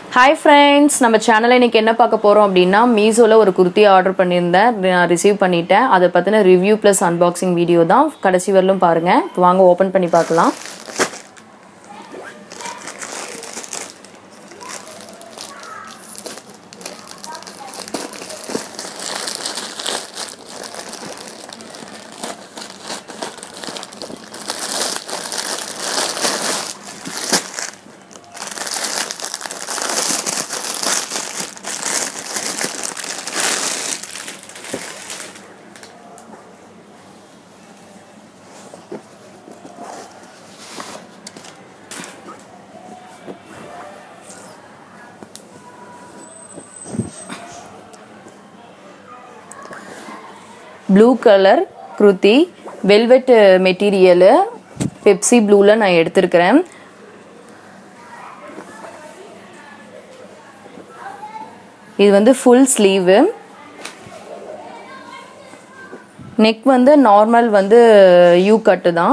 hi friends நம்ம சேனலில் இன்றைக்கி என்ன பார்க்க போகிறோம் அப்படின்னா மீஷோவில் ஒரு குர்த்தி ஆர்டர் பண்ணியிருந்தேன் நான் ரிசீவ் பண்ணிட்டேன் அதை பற்றின ரிவ்யூ ப்ளஸ் அன்பாக்சிங் வீடியோ தான் கடைசி வரலும் பாருங்கள் இப்போ வாங்க ஓப்பன் பண்ணி பார்க்கலாம் blue colour kurti velvet material Pepsi ப்ளூவில் நான் எடுத்திருக்கிறேன் இது வந்து ஃபுல் ஸ்லீவு நெக் வந்து நார்மல் வந்து யூ கட்டு தான்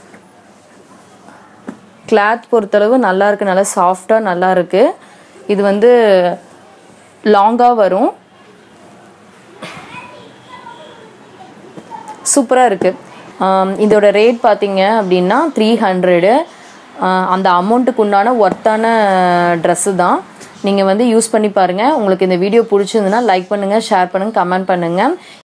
கிளாத் பொறுத்தளவு நல்லா இருக்கு நல்லா சாஃப்டாக நல்லா இருக்கு இது வந்து லாங்காக வரும் சூப்பராக இருக்குது இதோட ரேட் பார்த்தீங்க அப்படின்னா த்ரீ ஹண்ட்ரடு அந்த அமௌண்ட்டுக்கு உண்டான ஒர்த்தான ட்ரெஸ்ஸு தான் நீங்கள் வந்து யூஸ் பண்ணி பாருங்கள் உங்களுக்கு இந்த வீடியோ பிடிச்சிருந்துன்னா லைக் பண்ணுங்கள் ஷேர் பண்ணுங்கள் கமெண்ட் பண்ணுங்கள்